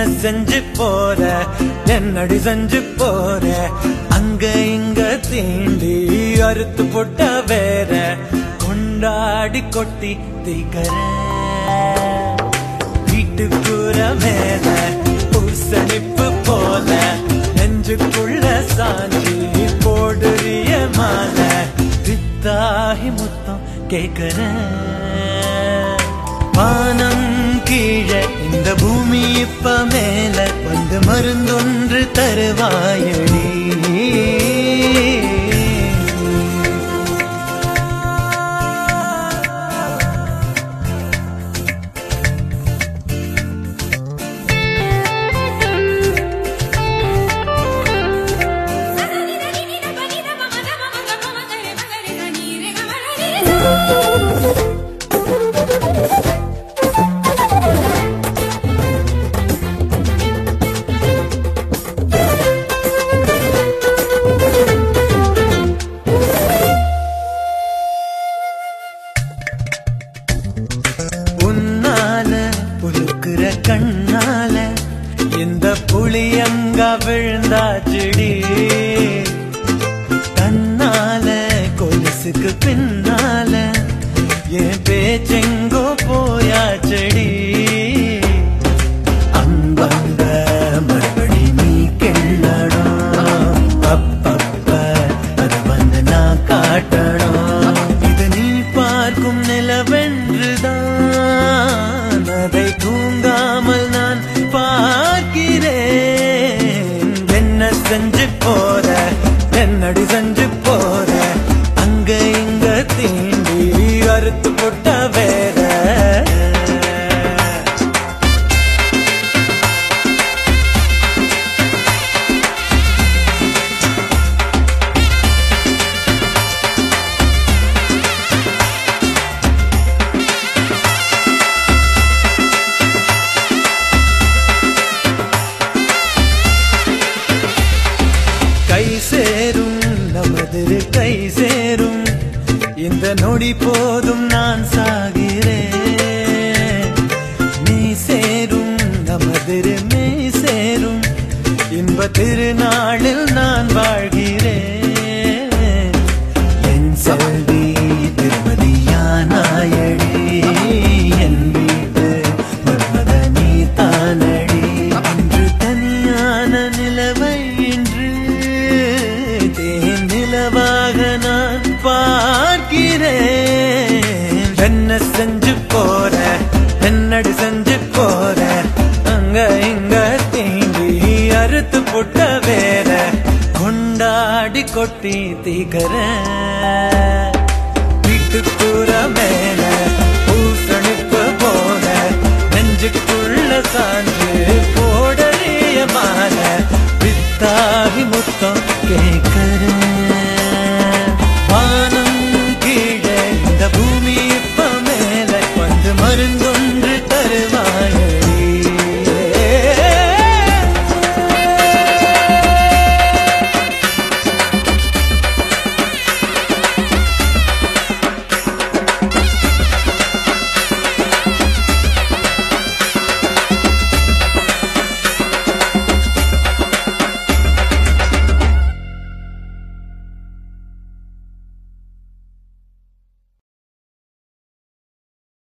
செஞ்சு போற என்னடி செஞ்சு போற அங்க இங்க தீண்டி அறுத்து போட்ட வேற கொண்டாடி கொட்டி தீக்கற வீட்டுக்குற மேல பூசணிப்பு போல நெஞ்சுக்குள்ள சாஞ்சி போடுறிய மாலை வித்தாகி முத்தம் கேக்குற வானம் கீழே இந்த பூமி இப்ப மேல வந்து மருந்தொன்று தருவாயடி உன்னால புழுக்குற கண்ணால இந்த புளியங்க விழுந்தாச்சுடி தன்னால கொலுசுக்கு பின்னால என் பேச்செங்கோ போயாச்சடி அங்கங்க மறுபடி நீ கிள்ளணும் அப்பப்ப அது வந்து நான் காட்டணும் இது நீ பார்க்கும் நிலவென்றுதான் அதை தூங்காமல் நான் பார்க்கிறேன் என்ன செஞ்சு போற என்னடி செஞ்சு போற அங்க இங்க தீண்டி அறுத்து போட்ட வேற கை சேரும் நமது கை சேரும் இந்த நொடி போதும் நான் சாகிறேன் நீ சேரும் நமது மெய் சேரும் இன்ப திருநாளில் நான் வாழ்கிறேன் என் செல்வி திருமதியானாயடி என் வீட்டு மர்மத நீ தானடி அன்று தனியான நிலவை இன்று தேன் நிலவாக நான் பார்க்கிறேன் என்ன செஞ்சு போற என்னடி செஞ்சு போற அங்க இங்க தீண்டி அறுத்து போட்ட வேற கொண்டாடி கொட்டி தீக்கற வீட்டுக்குற மேல பூசணிப்பு போல நெஞ்சுக்குள்ள சாஞ்சு போடறிய மாலை வித்தாகி முத்தம் கேட்க